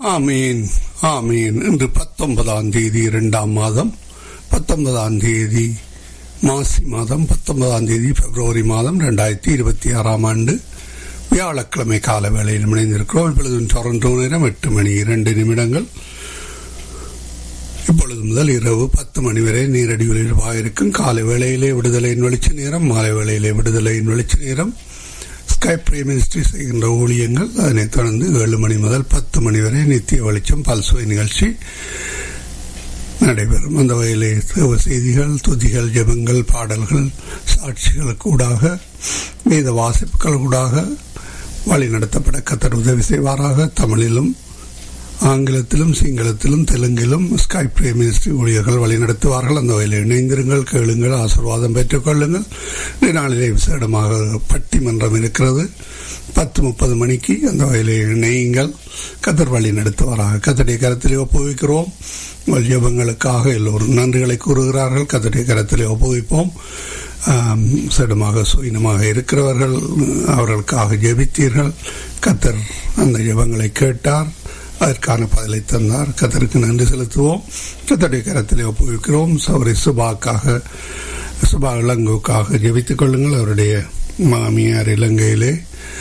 ஆமீன் ஆமீன் இன்று பத்தொன்பதாம் தேதி இரண்டாம் மாதம் பத்தொன்பதாம் தேதி மாசி மாதம் பத்தொன்பதாம் தேதி பிப்ரவரி மாதம் ரெண்டாயிரத்தி இருபத்தி ஆறாம் ஆண்டு வியாழக்கிழமை கால வேளையில் இணைந்திருக்கிறோம் இப்பொழுது டொரண்டோ நேரம் எட்டு மணி இரண்டு நிமிடங்கள் இப்பொழுது முதல் இரவு பத்து மணி வரை நீரடி ஒலிபரப்பாக காலை வேளையிலே விடுதலையின் வெளிச்ச நேரம் மாலை வேளையிலே விடுதலையின் வெளிச்ச நேரம் ஸ்கை பிரே மினிஸ்ட்ரி செய்கின்ற ஊழியங்கள் அதனைத் தொடர்ந்து ஏழு மணி முதல் பத்து மணி வரை நித்திய வெளிச்சம் பல்சுவை நிகழ்ச்சி நடைபெறும் அந்த வகையிலே தேவ செய்திகள் துதிகள் ஜெபங்கள் பாடல்கள் சாட்சிகள் கூடாக வேத வாசிப்புகள் கூடாக வழி நடத்தப்பட கத்தர் உதவி செய்வாராக தமிழிலும் ஆங்கிலத்திலும் சிங்களத்திலும் தெலுங்கிலும் ஸ்கை பிரே மினிஸ்ட்ரி ஊழியர்கள் வழிநடத்துவார்கள் அந்த வகையில் இணைந்திருங்கள் கேளுங்கள் ஆசீர்வாதம் பெற்றுக் கொள்ளுங்கள் இந்த நாளிலே விசேடமாக பட்டிமன்றம் இருக்கிறது பத்து முப்பது மணிக்கு அந்த வகையில் இணையுங்கள் கதர் வழி நடத்துவாராக கத்தடைய கரத்திலே ஒப்புவிக்கிறோம் உங்கள் ஜெபங்களுக்காக எல்லோரும் நன்றிகளை கூறுகிறார்கள் கத்தடைய கரத்திலே ஒப்புவிப்போம் சிடமாக சுயினமாக இருக்கிறவர்கள் அவர்களுக்காக ஜெபித்தீர்கள் கத்தர் அந்த ஜெபங்களை கேட்டார் அதற்கான பதிலை தந்தார் கத்தருக்கு நன்றி செலுத்துவோம் கத்தருடைய கரத்திலே ஒப்புவிக்கிறோம் சௌரி சுபாக்காக சுபா இளங்குக்காக ஜெபித்துக் கொள்ளுங்கள் அவருடைய மாமியார் இலங்கையிலே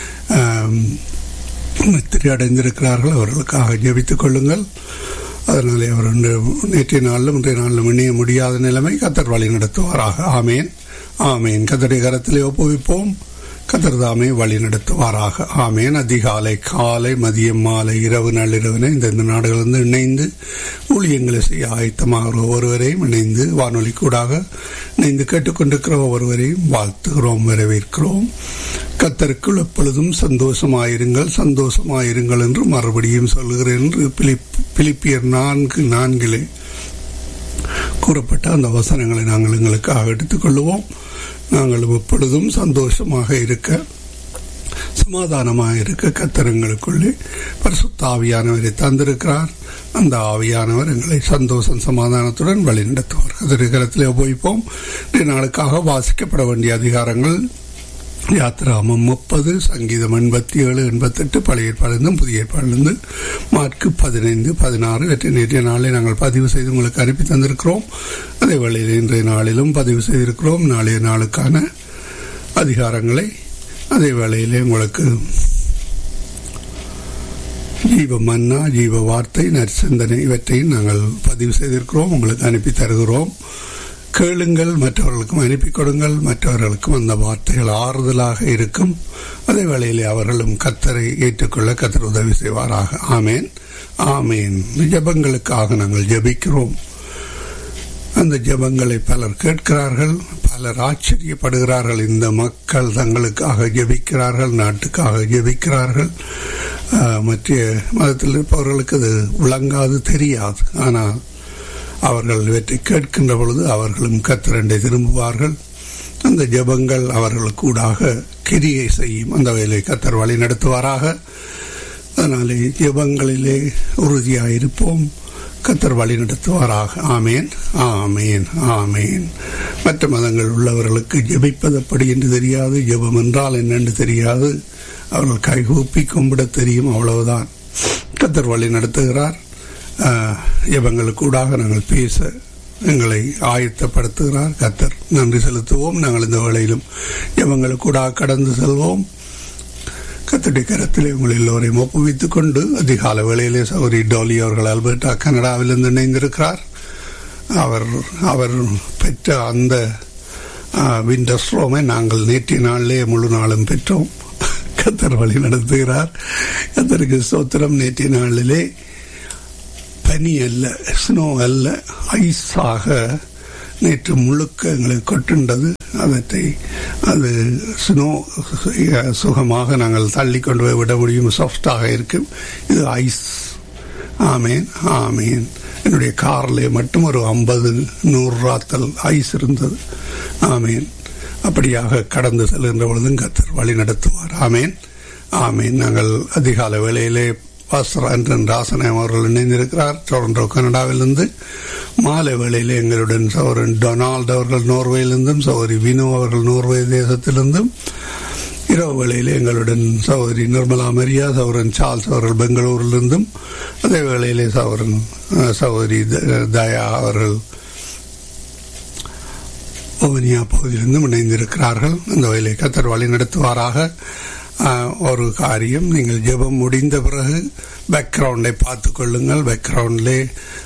நித்திரை அடைந்திருக்கிறார்கள் அவர்களுக்காக ஜெபித்துக் கொள்ளுங்கள் அதனாலே அவர் நேற்றைய நாளிலும் இன்றைய நாளிலும் இணைய முடியாத நிலைமை கத்தர் வழி நடத்துவாராக ஆமேன் ஆமேன் கத்தருடைய கரத்திலே ஒப்புவிப்போம் கதர்தாமே வழி நடத்துவாராக ஆமேன் அதிகாலை காலை மதியம் மாலை இரவு நள்ளிரவினை இந்த நாடுகளிலிருந்து இணைந்து ஊழியங்களை செய்ய ஆயத்தமாக ஒவ்வொருவரையும் இணைந்து வானொலி கூடாக இணைந்து கேட்டுக்கொண்டிருக்கிற ஒவ்வொருவரையும் வாழ்த்துகிறோம் வரவேற்கிறோம் கத்தருக்குள் எப்பொழுதும் சந்தோஷமாயிருங்கள் சந்தோஷமாயிருங்கள் என்று மறுபடியும் சொல்லுகிறேன் என்று பிலிப்பியர் நான்கு நான்கிலே கூறப்பட்ட அந்த வசனங்களை நாங்கள் எங்களுக்காக எடுத்துக்கொள்வோம் நாங்கள் எப்பொழுதும் சந்தோஷமாக இருக்க சமாதானமாக இருக்க கத்தரங்களுக்குள்ளே பரிசுத்த ஆவியானவரை தந்திருக்கிறார் அந்த ஆவியானவர் எங்களை சந்தோஷம் சமாதானத்துடன் வழி நடத்துவார் அதிகாரத்தில் உபயோகிப்போம் நாளுக்காக வாசிக்கப்பட வேண்டிய அதிகாரங்கள் யாத்திராமம் முப்பது சங்கீதம் எண்பத்தி ஏழு எண்பத்தெட்டு பழைய ஏற்பாடிலிருந்தும் புதிய ஏற்பாடிலிருந்து மார்க்கு பதினைந்து பதினாறு வெற்றி நேற்றைய நாளை நாங்கள் பதிவு செய்து உங்களுக்கு அனுப்பி தந்திருக்கிறோம் அதே வேளையில் இன்றைய நாளிலும் பதிவு செய்திருக்கிறோம் நாளைய நாளுக்கான அதிகாரங்களை அதே வேளையிலே உங்களுக்கு ஜீவ மன்னா ஜீவ வார்த்தை நற்சிந்தனை இவற்றையும் நாங்கள் பதிவு செய்திருக்கிறோம் உங்களுக்கு அனுப்பி தருகிறோம் கேளுங்கள் மற்றவர்களுக்கும் அனுப்பி கொடுங்கள் மற்றவர்களுக்கும் அந்த வார்த்தைகள் ஆறுதலாக இருக்கும் அதே வேளையிலே அவர்களும் கத்தரை ஏற்றுக்கொள்ள கத்தர் உதவி செய்வாராக ஆமேன் ஆமேன் ஜபங்களுக்காக நாங்கள் ஜபிக்கிறோம் அந்த ஜபங்களை பலர் கேட்கிறார்கள் பலர் ஆச்சரியப்படுகிறார்கள் இந்த மக்கள் தங்களுக்காக ஜபிக்கிறார்கள் நாட்டுக்காக ஜபிக்கிறார்கள் மற்ற மதத்தில் இருப்பவர்களுக்கு அது விளங்காது தெரியாது ஆனால் அவர்கள் இவற்றை கேட்கின்ற பொழுது அவர்களும் கத்திரண்டை திரும்புவார்கள் அந்த ஜபங்கள் அவர்களுக்கு கூடாக கிரியை செய்யும் அந்த வேலை கத்தர் வழி நடத்துவாராக அதனாலே ஜபங்களிலே உறுதியாக இருப்போம் கத்தர் வழி நடத்துவாராக ஆமேன் ஆமேன் ஆமேன் மற்ற மதங்கள் உள்ளவர்களுக்கு ஜபிப்பது அப்படி என்று தெரியாது ஜபம் என்றால் என்னென்று தெரியாது அவர்கள் கைகூப்பி கும்பிட தெரியும் அவ்வளவுதான் கத்தர் வழி நடத்துகிறார் எவங்களுக்கூடாக நாங்கள் பேச எங்களை ஆயத்தப்படுத்துகிறார் கத்தர் நன்றி செலுத்துவோம் நாங்கள் இந்த வேளையிலும் எவங்களுக்கூடாக கடந்து செல்வோம் கத்தடி கரத்திலே உங்கள் எல்லோரையும் ஒப்புவித்துக் கொண்டு அதிகால வேளையிலே சௌரி டோலி அவர்கள் அல்பர்டா கனடாவிலிருந்து இணைந்திருக்கிறார் அவர் அவர் பெற்ற அந்த விண்டர்ஸ்ட்ரோமை நாங்கள் நேற்றைய நாளிலே முழு நாளும் பெற்றோம் கத்தர் வழி நடத்துகிறார் கத்தருக்கு சோத்திரம் நேற்றைய நாளிலே பனி அல்ல ஸ்னோ அல்ல ஐஸாக நேற்று முழுக்க எங்களுக்கு கொட்டுண்டது அவற்றை அது ஸ்னோ சுகமாக நாங்கள் தள்ளி கொண்டு போய் விட முடியும் சாஃப்டாக இருக்கும் இது ஐஸ் ஆமேன் ஆமேன் என்னுடைய காரில் மட்டும் ஒரு ஐம்பது நூறு ராத்தல் ஐஸ் இருந்தது ஆமேன் அப்படியாக கடந்து செல்கின்ற பொழுதும் கத்தர் வழி நடத்துவார் ஆமேன் ஆமேன் நாங்கள் அதிகால வேளையிலே பாஸ்டர் அன்றன் ராசனம் அவர்கள் இணைந்திருக்கிறார் டொரண்டோ கனடாவிலிருந்து மாலை வேளையில் எங்களுடன் சௌரன் டொனால்டு அவர்கள் நோர்வேயிலிருந்தும் சௌரி வினு அவர்கள் நோர்வே தேசத்திலிருந்தும் இரவு வேளையில் எங்களுடன் சகோதரி நிர்மலா மரியா சௌரன் சார்ல்ஸ் அவர்கள் பெங்களூரிலிருந்தும் அதே வேளையிலே சௌரன் அஹ், சகோதரி த- தயா அவர்கள் ஓவனியா பகுதியிலிருந்தும் இணைந்திருக்கிறார்கள் அந்த வயலை கத்தர் வழி நடத்துவாராக ஆஹ், ஒரு காரியம் நீங்கள் ஜெபம் முடிந்த பிறகு பேக்ரவுண்டை பார்த்து கொள்ளுங்கள் பேக்ரவுண்டிலே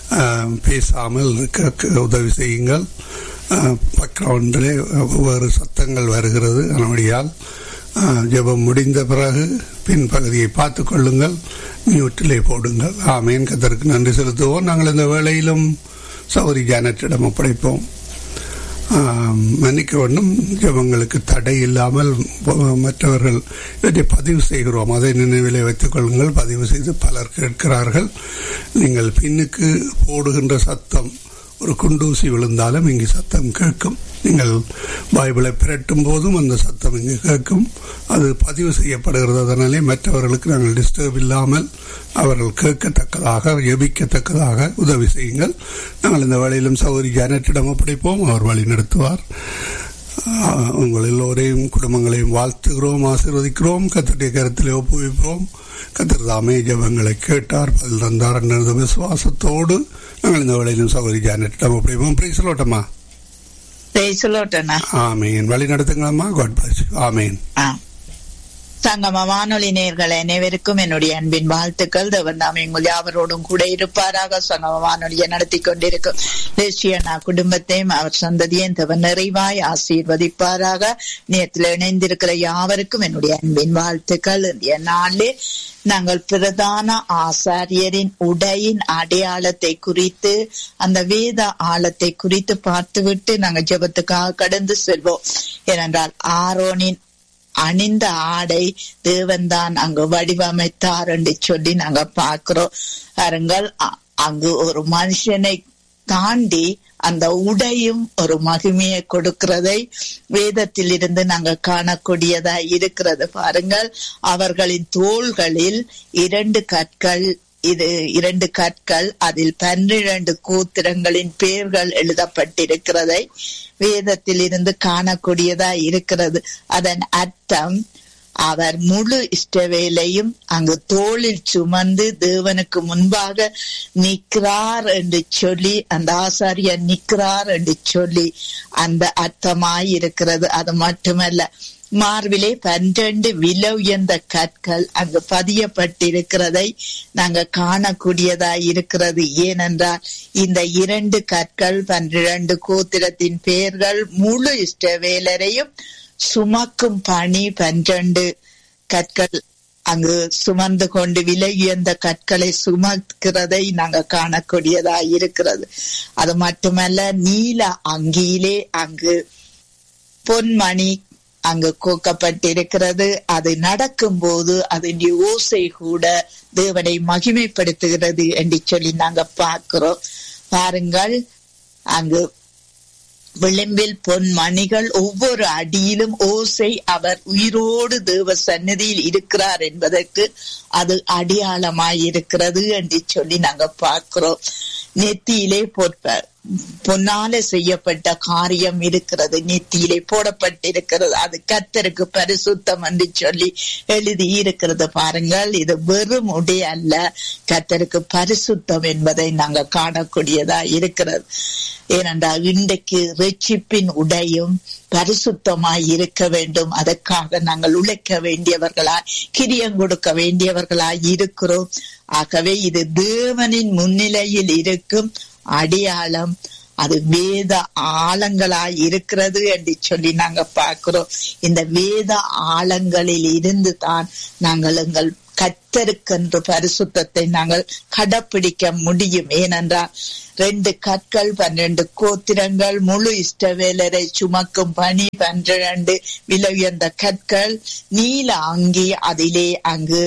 பேசாமல் இருக்க க- உதவி செய்யுங்கள் பேக்ரவுண்டிலே ஒவ்வொரு சத்தங்கள் வருகிறது அதனுடையால் ஆஹ், ஜெபம் முடிந்த பிறகு பின்பகுதியை பார்த்து கொள்ளுங்கள் மியூட்டிலே போடுங்கள் ஆமேன் கத்தருக்கு நன்றி செலுத்துவோம் நாங்கள் இந்த வேளையிலும் சௌரி ஜானட்டிடம் ஒப்படைப்போம் ஆம், மன்னிக்க வேண்டும் ஜெபங்களுக்கு தடை இல்லாமல் ப- மற்றவர்கள் இவற்றை பதிவு செய்கிறோம் அதை நினைவிலே வைத்துக் கொள்ளுங்கள் பதிவு செய்து பலர் கேட்கிறார்கள் நீங்கள் பின்னுக்கு போடுகின்ற சத்தம் ஒரு குண்டூசி விழுந்தாலும் இங்கு சத்தம் கேட்கும் நீங்கள் பைபிளை பிரட்டும் போதும் அந்த சத்தம் இங்கு கேட்கும் அது பதிவு செய்யப்படுகிறது அதனாலே மற்றவர்களுக்கு நாங்கள் டிஸ்டர்ப் இல்லாமல் அவர்கள் கேட்கத்தக்கதாக ஜெபிக்கத்தக்கதாக உதவி செய்யுங்கள் நாங்கள் இந்த வேளையிலும் சௌரி ஜானட்டிடம் ஒப்படைப்போம் அவர் வழி நடத்துவார் ஆஹ், உங்கள் எல்லோரையும் குடும்பங்களையும் வாழ்த்துகிறோம் ஆசீர்வதிக்கிறோம் கத்தருடைய கருத்திலே ஒப்புவிப்போம் கத்தர் தாமே ஜபங்களை கேட்டார் பதில் தந்தார் என்ற விசுவாசத்தோடு நாங்கள் இந்த வேளையிலும் சௌரி ஜானட்டிடம் ஒப்படைப்போம் பிரைசலோட்டமா பேசலோட்டனா ஆமேன் வழி நடத்துங்களம்மா காட் பிளஸ் ஆமேன் ஆ சங்கம வானொலி நேயர்கள் அனைவருக்கும் என்னுடைய அன்பின் வாழ்த்துக்கள் தேவன் தாமே உங்கள் யாவரோடும் கூட இருப்பாராக சங்கம வானொலியை நடத்தி கொண்டிருக்கும் தேசியனா குடும்பத்தையும் அவர் சந்ததியும் தேவன் நிறைவாய் ஆசீர்வதிப்பாராக நேரத்தில் இணைந்திருக்கிற யாவருக்கும் என்னுடைய அன்பின் வாழ்த்துக்கள் இன்றைய நாளிலே நாங்கள் பிரதான ஆசாரியரின் உடையின் அடையாளத்தை குறித்து அந்த வேத ஆழத்தை குறித்து பார்த்துவிட்டு நாங்கள் ஜெபத்துக்காக கடந்து செல்வோம் ஏனென்றால் ஆரோனின் அணிந்த ஆடை தேவன்தான் அங்கு வடிவமைத்தார் என்று சொல்லி நாங்க பார்க்கிறோம் பாருங்கள் அ- அங்கு ஒரு மனுஷனை தாண்டி அந்த உடையும் ஒரு மகிமையை கொடுக்கிறதை வேதத்தில் இருந்து நாங்க காணக்கூடியதா இருக்கிறது பாருங்கள் அவர்களின் தோள்களில் இரண்டு கற்கள் இது இரண்டு கற்கள் அதில் பன்னிரண்டு கூத்திரங்களின் பெயர்கள் எழுதப்பட்டிருக்கிறதை வேதத்தில் இருந்து காணக்கூடியதா இருக்கிறது அதன் அர்த்தம் அவர் முழு இஷ்டவேலையும் அங்கு தோளில் சுமந்து தேவனுக்கு முன்பாக நிற்கிறார் என்று சொல்லி அந்த ஆசாரியர் நிற்கிறார் என்று சொல்லி அந்த அர்த்தமாய் இருக்கிறது அது மட்டுமல்ல மார்பிலே பன்னிரண்டு விலை உயர்ந்த கற்கள் அங்கு பதியப்பட்டிருக்கிறதை நாங்க காணக்கூடியதா இருக்கிறது ஏனென்றால் இந்த இரண்டு கற்கள் பன்னிரண்டு கோத்திரத்தின் பெயர்கள் முழு இஷ்டவேலரையும் சுமக்கும் பணி பன்னிரண்டு கற்கள் அங்கு சுமந்து கொண்டு விலை உயர்ந்த கற்களை சுமக்கிறதை நாங்க காணக்கூடியதா இருக்கிறது அது மட்டுமல்ல நீல அங்கியிலே அங்கு பொன்மணி அங்கு கோக்கப்பட்டிருக்கிறது அது நடக்கும்போது அதன் ஓசை கூட தேவனை மகிமைப்படுத்துகிறது என்று சொல்லி நாங்க பார்க்கிறோம் பாருங்கள் அங்கு விளிம்பில் பொன் மணிகள் ஒவ்வொரு அடியிலும் ஓசை அவர் உயிரோடு தேவ சந்நிதியில் இருக்கிறார் என்பதற்கு அது அடையாளமாய் இருக்கிறது என்று சொல்லி நாங்க பார்க்கிறோம் நெத்தியிலே பொற்ப பொன்னால செய்யப்பட்ட காரியம் இருக்கிறது நெத்தியிலே போடப்பட்டிருக்கிறது அது கத்தருக்கு பரிசுத்தம் என்று சொல்லி எழுதி இருக்கிறது பாருங்கள் இது வெறும் உடை அல்ல கத்தருக்கு பரிசுத்தம் என்பதை நாங்க காணக்கூடியதா இருக்கிறது ஏனென்றால் இன்றைக்கு ரட்சிப்பின் உடையும் பரிசுத்தமாய் இருக்க வேண்டும் அதற்காக நாங்கள் உழைக்க வேண்டியவர்களாய் கிரியம் கொடுக்க வேண்டியவர்களாய் இருக்கிறோம் ஆகவே இது தேவனின் முன்னிலையில் இருக்கும் அடையாளம் அது வேத ஆழங்களாய் இருக்கிறது என்று சொல்லி நாங்க பார்க்கிறோம் இந்த வேத ஆழங்களில் இருந்து தான் நாங்கள் எங்கள் கத்தருக்கென்று பரிசுத்தத்தை நாங்கள் கடைப்பிடிக்க முடியும் ஏனென்றால் ரெண்டு கற்கள் பன்னிரண்டு கோத்திரங்கள் முழு இஷ்டவேலரை சுமக்கும் பணி பன்னிரண்டு விலை உயர்ந்த கற்கள் நீல அங்கி அதிலே அங்கு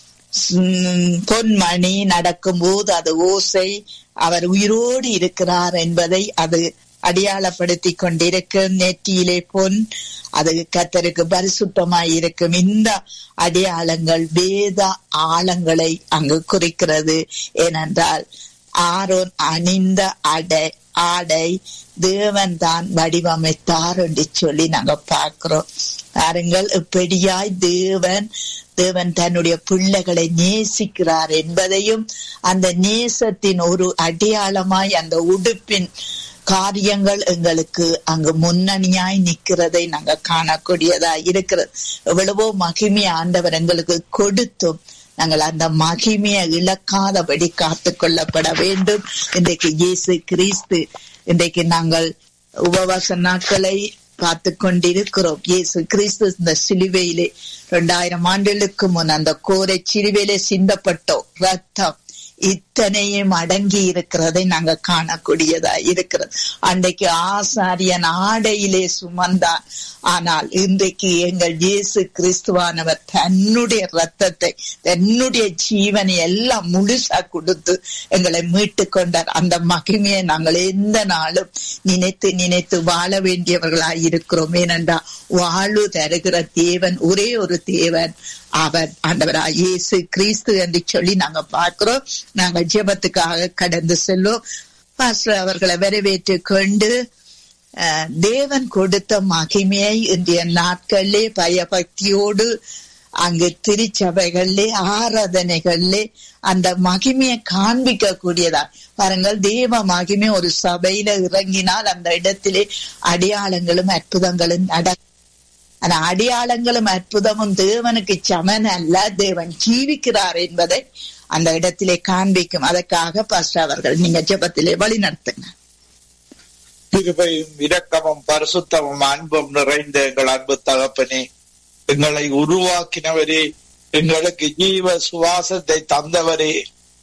உம், பொன்மணி நடக்கும்போது அது ஓசை அவர் உயிரோடு இருக்கிறார் என்பதை அது அடையாளப்படுத்தி கொண்டிருக்கும் நெற்றியிலே பொன் அது கத்தருக்கு பரிசுத்தமாய் இருக்கும் இந்த அடையாளங்கள் வேத ஆழங்களை அங்கு குறிக்கிறது ஏனென்றால் ஆரோன் அணிந்த அடை ஆடை தேவன் தான் வடிவமைத்தார் என்று சொல்லி நாங்க பார்க்கிறோம் பாருங்கள் இப்படியாய் தேவன் தேவன் தன்னுடைய பிள்ளைகளை நேசிக்கிறார் என்பதையும் அந்த நேசத்தின் ஒரு அடையாளமாய் அந்த உடுப்பின் காரியங்கள் எங்களுக்கு அங்கு முன்னணியாய் நிக்கிறதை நாங்க காணக்கூடியதா இருக்கிறது எவ்வளவோ மகிமை ஆண்டவர் எங்களுக்கு கொடுத்தும் நாங்கள் அந்த மகிமையை இழக்காதபடி காத்து கொள்ளப்பட வேண்டும் இன்றைக்கு இயேசு கிறிஸ்து இன்றைக்கு நாங்கள் உபவாச நாட்களை காத்து கொண்டிருக்கிறோம் இயேசு கிறிஸ்து இந்த சிலுவையிலே இரண்டாயிரம் ஆண்டுகளுக்கு முன் அந்த கோரை சிலுவையிலே சிந்தப்பட்டோம் ரத்தம் இத்தனையும் அடங்கி இருக்கிறதை நாங்க காணக்கூடியதா இருக்கிறது அன்றைக்கு ஆசாரியன் ஆடையிலே சுமந்தான் ஆனால் இன்றைக்கு எங்கள் இயேசு கிறிஸ்துவானவர் தன்னுடைய ரத்தத்தை தன்னுடைய ஜீவனை எல்லாம் முழுசா கொடுத்து எங்களை மீட்டு கொண்டார் அந்த மகிமையை நாங்கள் எந்த நாளும் நினைத்து நினைத்து வாழ வேண்டியவர்களாய் இருக்கிறோம் ஏனென்றா வாழ்வு தருகிற தேவன் ஒரே ஒரு தேவன் அவர் ஆண்டவரா இயேசு கிறிஸ்து என்று சொல்லி நாங்க பார்க்கிறோம் நாங்க ஜெபத்துக்காக கடந்து செல்லும் பாஸ்டர் அவர்களை வரவேற்று கொண்டு தேவன் கொடுத்த மகிமையை இன்றைய நாட்களிலே பயபக்தியோடு அங்கு திருச்சபைகளிலே ஆராதனைகளிலே அந்த மகிமையை காண்பிக்க கூடியதா பாருங்கள் தேவ மகிமை ஒரு சபையில இறங்கினால் அந்த இடத்திலே அடையாளங்களும் அற்புதங்களும் நட ஆனா அடையாளங்களும் அற்புதமும் தேவனுக்கு சமன் அல்ல தேவன் ஜீவிக்கிறார் என்பதை அந்த இடத்திலே காண்பிக்கும் அதற்காக பாஸ்டர் அவர்கள் நீங்க ஜபத்திலே வழி நடத்துங்க கிருபையும் இரக்கமும் பரிசுத்தமும் அன்பும் நிறைந்த எங்கள் அன்பு தகப்பனே எங்களை உருவாக்கினவரே எங்களுக்கு ஜீவ சுவாசத்தை தந்தவரே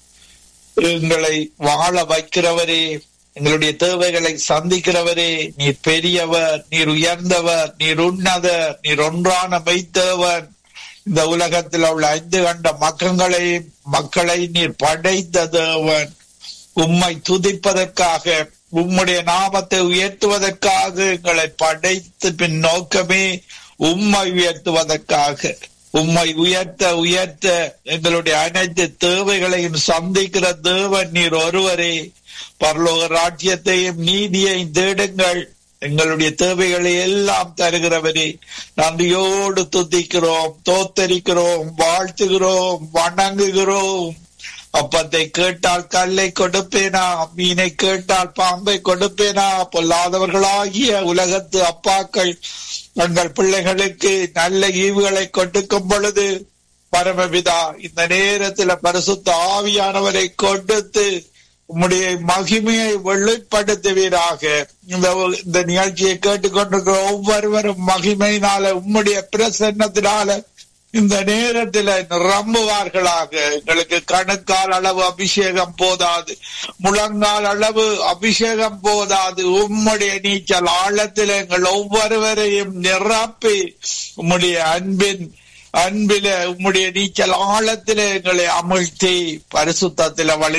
எங்களை வாழ வைக்கிறவரே எங்களுடைய தேவைகளை சந்திக்கிறவரே நீர் பெரியவர் நீர் உயர்ந்தவர் நீர் உன்னதர் நீர் ஒன்றான மைத்தவன் இந்த உலகத்தில் உள்ள ஐந்து கண்ட மக்கங்களை மக்களை நீர் படைத்த தேவன் உம்மை துதிப்பதற்காக உம்முடைய நாமத்தை உயர்த்துவதற்காக எங்களை படைத்து பின் நோக்கமே உம்மை உயர்த்துவதற்காக உம்மை உயர்த்த உயர்த்த எங்களுடைய அனைத்து தேவைகளையும் சந்திக்கிற தேவன் நீர் ஒருவரே பரலோக ராஜ்யத்தையும் நீதியையும் தேடுங்கள் எங்களுடைய தேவைகளை எல்லாம் தருகிறவரே நன்றியோடு துதிக்கிறோம் தோத்தரிக்கிறோம் வாழ்த்துகிறோம் வணங்குகிறோம் அப்பத்தை கேட்டால் கல்லை கொடுப்பேனா மீனை கேட்டால் பாம்பை கொடுப்பேனா பொல்லாதவர்களாகிய உலகத்து அப்பாக்கள் தங்கள் பிள்ளைகளுக்கு நல்ல ஈவுகளை கொடுக்கும் பொழுது பரமபிதா இந்த நேரத்துல பரிசுத்த ஆவியானவரை கொடுத்து உம்முடைய மகிமையை வெளிப்படுத்துவீராக இந்த இந்த நிகழ்ச்சியை கேட்டுக்கொண்டிருக்கிற ஒவ்வொருவரும் மகிமையினால உம்முடைய பிரசன்னத்தினால இந்த நேரத்தில் நிரம்புவார்களாக எங்களுக்கு கணுக்கால் அளவு அபிஷேகம் போதாது முழங்கால் அளவு அபிஷேகம் போதாது உம்முடைய நீச்சல் ஆழத்தில் எங்கள் ஒவ்வொருவரையும் நிரப்பி உம்முடைய அன்பின் அன்பில உம்முடைய நீச்சல் ஆழத்திலே எங்களை அமிழ்த்தி பரிசுத்தத்தில வழி